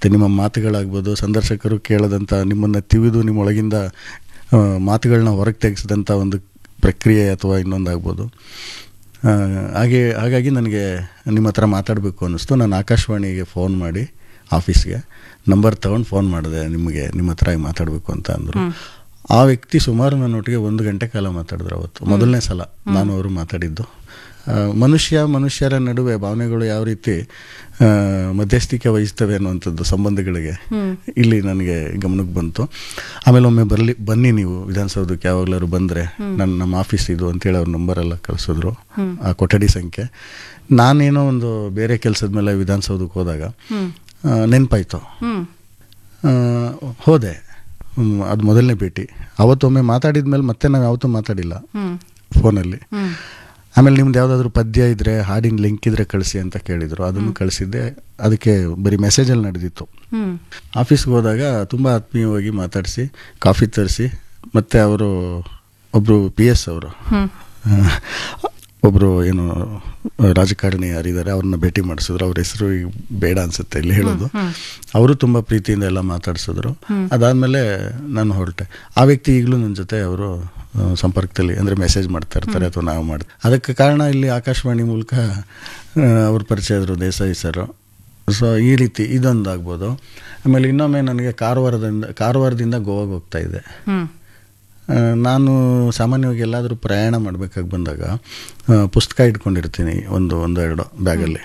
ಮತ್ತು ನಿಮ್ಮ ಮಾತುಗಳಾಗ್ಬೋದು ಸಂದರ್ಶಕರು ಕೇಳದಂಥ ನಿಮ್ಮನ್ನು ತಿವಿದು ನಿಮ್ಮೊಳಗಿಂದ ಆ, ಮಾತುಗಳನ್ನ ಹೊರಗೆ ತೆಗೆಸಿದಂಥ ಒಂದು ಪ್ರಕ್ರಿಯೆ ಅಥವಾ ಇನ್ನೊಂದಾಗ್ಬೋದು ಆ, ಹಾಗೆ ಹಾಗಾಗಿ ನನಗೆ ನಿಮ್ಮ ಹತ್ರ ಮಾತಾಡಬೇಕು ಅನ್ನಿಸ್ತು ನಾನು ಆಕಾಶವಾಣಿಗೆ ಫೋನ್ ಮಾಡಿ ಆಫೀಸ್ಗೆ ನಂಬರ್ ತೊಗೊಂಡು ಫೋನ್ ಮಾಡಿದೆ ನಿಮಗೆ ನಿಮ್ಮ ಹತ್ರ ಮಾತಾಡಬೇಕು ಅಂತ ಅಂದರು ಆ ವ್ಯಕ್ತಿ ಸುಮಾರು ನನ್ನೊಟ್ಟಿಗೆ ಒಂದು ಗಂಟೆ ಕಾಲ ಮಾತಾಡಿದ್ರು ಅವತ್ತು ಮೊದಲನೇ ಸಲ ನಾನು ಅವರು ಮಾತಾಡಿದ್ದು ಆ, ಮನುಷ್ಯ ಮನುಷ್ಯರ ನಡುವೆ ಭಾವನೆಗಳು ಯಾವ ರೀತಿ ಆ, ಮಧ್ಯಸ್ಥಿಕೆ ವಹಿಸ್ತವೆ ಅನ್ನುವಂಥದ್ದು ಸಂಬಂಧಗಳಿಗೆ ಇಲ್ಲಿ ನನಗೆ ಗಮನಕ್ಕೆ ಬಂತು ಆಮೇಲೆ ಒಮ್ಮೆ ಬರಲಿ ಬನ್ನಿ ನೀವು ವಿಧಾನಸೌಧಕ್ಕೆ ಯಾವಾಗಲಾದ್ರು ಬಂದರೆ ನನ್ನ ನಮ್ಮ ಆಫೀಸ್ ಇದು ಅಂತೇಳಿ ಅವ್ರ ನಂಬರೆಲ್ಲ ಕಳಿಸಿದ್ರು ಆ ಕೊಠಡಿ ಸಂಖ್ಯೆ ನಾನೇನೋ ಒಂದು ಬೇರೆ ಕೆಲಸದ ಮೇಲೆ ವಿಧಾನಸೌಧಕ್ಕೆ ಹೋದಾಗ ಆ, ನೆನಪಾಯ್ತು ಹ್ಮ್ ಆ, ಹೋದೆ ಹ್ಮ್, ಅದು ಮೊದಲನೇ ಭೇಟಿ ಅವತ್ತೊಮ್ಮೆ ಮಾತಾಡಿದ ಮೇಲೆ ಮತ್ತೆ ನಾವು ಯಾವತ್ತೂ ಮಾತಾಡಿಲ್ಲ ಹ್ಮ್ ಫೋನಲ್ಲಿ ಹ್ಮ್ ಆಮೇಲೆ ನಿಮ್ದು ಯಾವುದಾದ್ರೂ ಪದ್ಯ ಇದ್ದರೆ ಹಾಡಿನ ಲಿಂಕ್ ಇದ್ರೆ ಕಳಿಸಿ ಅಂತ ಕೇಳಿದರು ಅದನ್ನು ಕಳಿಸಿದ್ದೆ ಅದಕ್ಕೆ ಬರೀ ಮೆಸೇಜಲ್ಲಿ ನಡೆದಿತ್ತು ಹ್ಮ್ ಆಫೀಸ್ಗೆ ಹೋದಾಗ ತುಂಬ ಆತ್ಮೀಯವಾಗಿ ಮಾತಾಡಿಸಿ ಕಾಫಿ ತರಿಸಿ ಮತ್ತು ಅವರು ಒಬ್ಬರು ಪಿ ಎಸ್ ಅವರು ಹ್ಮ್ ಒಬ್ಬರು ಏನು ರಾಜಕಾರಣಿ ಯಾರಿದ್ದಾರೆ ಅವ್ರನ್ನ ಭೇಟಿ ಮಾಡಿಸಿದ್ರು ಅವ್ರ ಹೆಸರು ಈಗ ಬೇಡ ಅನ್ಸುತ್ತೆ ಇಲ್ಲಿ ಹೇಳೋದು ಅವರು ತುಂಬ ಪ್ರೀತಿಯಿಂದ ಎಲ್ಲ ಮಾತಾಡಿಸಿದ್ರು ಅದಾದಮೇಲೆ ನಾನು ಹೊರಟೆ ಆ ವ್ಯಕ್ತಿ ಈಗಲೂ ನನ್ನ ಜೊತೆ ಅವರು ಆ, ಸಂಪರ್ಕದಲ್ಲಿ ಅಂದರೆ ಮೆಸೇಜ್ ಮಾಡ್ತಾ ಇರ್ತಾರೆ ಅಥವಾ ನಾವು ಮಾಡ್ತೀವಿ ಅದಕ್ಕೆ ಕಾರಣ ಇಲ್ಲಿ ಆಕಾಶವಾಣಿ ಮೂಲಕ ಆ, ಅವ್ರ ಪರಿಚಯ ಆದರು ದೇಸಾಯಿ ಸರ್ ಸೊ ಈ ರೀತಿ ಇದೊಂದು ಆಗ್ಬೋದು ಆಮೇಲೆ ಇನ್ನೊಮ್ಮೆ ನನಗೆ ಕಾರವಾರದಿಂದ ಕಾರವಾರದಿಂದ ಗೋವಾಗೆ ಹೋಗ್ತಾ ಇದ್ದೆ ಹ್ಮ್ ಆ, ನಾನು ಸಾಮಾನ್ಯವಾಗಿ ಎಲ್ಲಾದರೂ ಪ್ರಯಾಣ ಮಾಡಬೇಕಾಗಿ ಬಂದಾಗ ಆ, ಪುಸ್ತಕ ಇಟ್ಕೊಂಡಿರ್ತೀನಿ ಒಂದು ಒಂದು ಎರಡು ಬ್ಯಾಗಲ್ಲಿ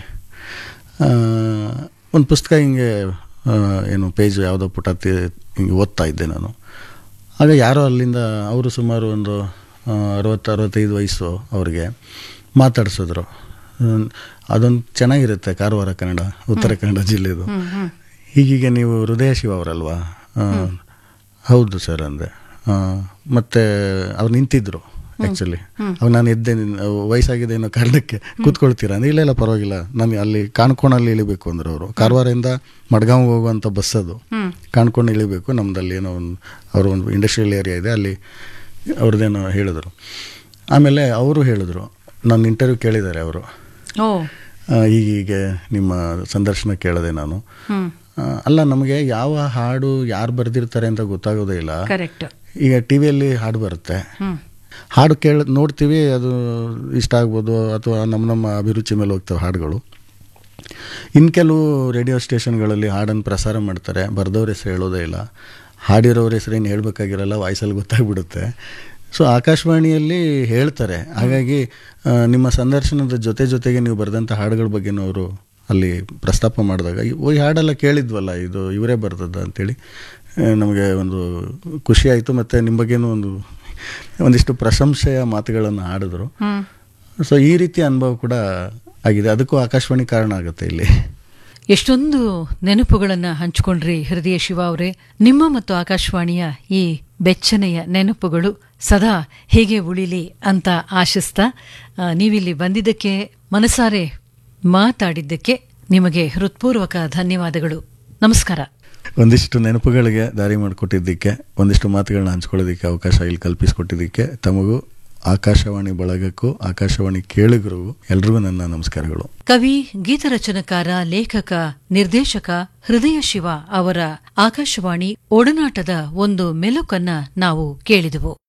ಒಂದು ಪುಸ್ತಕ ಹಿಂಗೆ ಆ, ಏನು ಪೇಜ್ ಯಾವುದೋ ಪುಟ ತಿ- ಹಿಂಗೆ ಓದ್ತಾ ಇದ್ದೆ ನಾನು ಆಗ ಯಾರೋ ಅಲ್ಲಿಂದ ಅವರು ಸುಮಾರು ಒಂದು ಆ, ಅರವತ್ತು ಅರವತ್ತೈದು ವಯಸ್ಸು ಅವ್ರಿಗೆ ಮಾತಾಡಿಸಿದ್ರು ಹ್ಮ್, ಅದೊಂದು ಚೆನ್ನಾಗಿರುತ್ತೆ ಕಾರವಾರ ಕನ್ನಡ ಉತ್ತರ ಕನ್ನಡ ಜಿಲ್ಲೆದು ಹೀಗೀಗ ನೀವು ಹೃದಯ ಶಿವ ಅವರಲ್ವಾ ಆ, ಹೌದು ಸರ್ ಅಂದೆ ಆ, ಮತ್ತೆ ಅವ್ರು ನಿಂತಿದ್ರು ಆ್ಯಕ್ಚುಲಿ ಅವಾಗ ನಾನು ಎದ್ದೆ ನಿನ್- ವಯಸ್ಸಾಗಿದೆ ಅನ್ನೋ ಕಾರಣಕ್ಕೆ ಕೂತ್ಕೊಳ್ತೀರಾ ಅಂದ್ರೆ ಇಲ್ಲ ಇಲ್ಲ ಪರವಾಗಿಲ್ಲ ನಾನು ಅಲ್ಲಿ ಕಾಣ್ಕೋಣಲ್ಲಿ ಇಳಿಬೇಕು ಅಂದ್ರೆ ಅವರು ಕಾರವಾರದಿಂದ ಮಡ್ಗಾಂವ್ ಹೋಗುವಂಥ ಬಸ್ ಅದು ಕಾಣ್ಕೊಂಡು ಇಳಿಬೇಕು ನಮ್ದಲ್ಲಿ ಏನೋ ಒಂದು ಅವ್ರ ಒಂದು ಇಂಡಸ್ಟ್ರಿಯಲ್ ಏರಿಯಾ ಇದೆ ಅಲ್ಲಿ ಅವ್ರದ್ದೇನೋ ಹೇಳಿದ್ರು ಆಮೇಲೆ ಅವರು ಹೇಳಿದ್ರು ನನ್ನ ಇಂಟರ್ವ್ಯೂ ಕೇಳಿದ್ದಾರೆ ಅವರು ಓ ಹೀಗೀಗೆ ನಿಮ್ಮ ಸಂದರ್ಶನ ಕೇಳಿದೆ ನಾನು ಹ್ಮ್ ಆ, ಅಲ್ಲ ನಮಗೆ ಯಾವ ಹಾಡು ಯಾರು ಬರೆದಿರ್ತಾರೆ ಅಂತ ಗೊತ್ತಾಗೋದೇ ಇಲ್ಲ ಕರೆಕ್ಟ್ ಈಗ ಟಿ ವಿಯಲ್ಲಿ ಹಾಡು ಬರುತ್ತೆ ಹ್ಮ್ ಹಾಡು ಕೇಳ ನೋಡ್ತೀವಿ ಅದು ಇಷ್ಟ ಆಗ್ಬೋದು ಅಥವಾ ನಮ್ಮ ನಮ್ಮ ಅಭಿರುಚಿ ಮೇಲೆ ಹೋಗ್ತವೆ ಹಾಡುಗಳು ಇನ್ನು ಕೆಲವು ರೇಡಿಯೋ ಸ್ಟೇಷನ್ಗಳಲ್ಲಿ ಹಾಡನ್ನು ಪ್ರಸಾರ ಮಾಡ್ತಾರೆ ಬರೆದವ್ರ ಹೆಸರು ಹೇಳೋದೇ ಇಲ್ಲ ಹಾಡಿರೋರ ಹೆಸರು ಏನು ಹೇಳಬೇಕಾಗಿರಲ್ಲ ವಾಯ್ಸಲ್ಲಿ ಗೊತ್ತಾಗ್ಬಿಡುತ್ತೆ ಸೊ ಆಕಾಶವಾಣಿಯಲ್ಲಿ ಹೇಳ್ತಾರೆ ಹಾಗಾಗಿ ಆ, ನಿಮ್ಮ ಸಂದರ್ಶನದ ಜೊತೆ ಜೊತೆಗೆ ನೀವು ಬರೆದಂಥ ಹಾಡುಗಳ ಬಗ್ಗೆನೂ ಅವರು ಅಲ್ಲಿ ಪ್ರಸ್ತಾಪ ಮಾಡಿದಾಗ ಈ ಈ ಹಾಡೆಲ್ಲ ಕೇಳಿದ್ವಲ್ಲ ಇದು ಇವರೇ ಬರ್ತದ ಅಂತೇಳಿ ಆ, ನಮಗೆ ಒಂದು ಖುಷಿ ಆಯಿತು ಮತ್ತು ನಿಮ್ಮ ಬಗ್ಗೆನೂ ಒಂದು ಒಂದಿಷ್ಟು ಪ್ರಶಂಸೆಯ ಮಾತುಗಳನ್ನು ಆಡಿದ್ರು ಹ್ಮ್ ಸೊ ಈ ರೀತಿಯ ಅನುಭವ ಕೂಡ ಆಗಿದೆ ಅದಕ್ಕೂ ಆಕಾಶವಾಣಿ ಕಾರಣ ಆಗುತ್ತೆ ಇಲ್ಲಿ ಎಷ್ಟೊಂದು ನೆನಪುಗಳನ್ನ ಹಂಚಿಕೊಂಡ್ರಿ ಹೃದಯ ಶಿವ ಅವರೇ ನಿಮ್ಮ ಮತ್ತು ಆಕಾಶವಾಣಿಯ ಈ ಬೆಚ್ಚನೆಯ ನೆನಪುಗಳು ಸದಾ ಹೇಗೆ ಉಳಿಲಿ ಅಂತ ಆಶಿಸ್ತಾ ಆ, ನೀವಿಲ್ಲಿ ಬಂದಿದ್ದಕ್ಕೆ ಮನಸಾರೆ ಮಾತಾಡಿದ್ದಕ್ಕೆ ನಿಮಗೆ ಹೃತ್ಪೂರ್ವಕ ಧನ್ಯವಾದಗಳು ನಮಸ್ಕಾರ ಒಂದಿಷ್ಟು ನೆನಪುಗಳಿಗೆ ದಾರಿ ಮಾಡಿಕೊಟ್ಟಿದ್ದಕ್ಕೆ ಒಂದಿಷ್ಟು ಮಾತುಗಳನ್ನ ಹಂಚ್ಕೊಳ್ಳೋದಕ್ಕೆ ಅವಕಾಶ ಇಲ್ಲಿ ಕಲ್ಪಿಸಿಕೊಟ್ಟಿದ್ದಕ್ಕೆ ತಮಗೂ ಆಕಾಶವಾಣಿ ಬಳಗಕ್ಕೂ ಆಕಾಶವಾಣಿ ಕೇಳುಗರಿಗೂ ಎಲ್ರಿಗೂ ನನ್ನ ನಮಸ್ಕಾರಗಳು ಕವಿ ಗೀತರಚನಕಾರ ಲೇಖಕ ನಿರ್ದೇಶಕ ಹೃದಯ ಶಿವ ಅವರ ಆಕಾಶವಾಣಿ ಒಡನಾಟದ ಒಂದು ಮೆಲುಕನ್ನ ನಾವು ಕೇಳಿದೆವು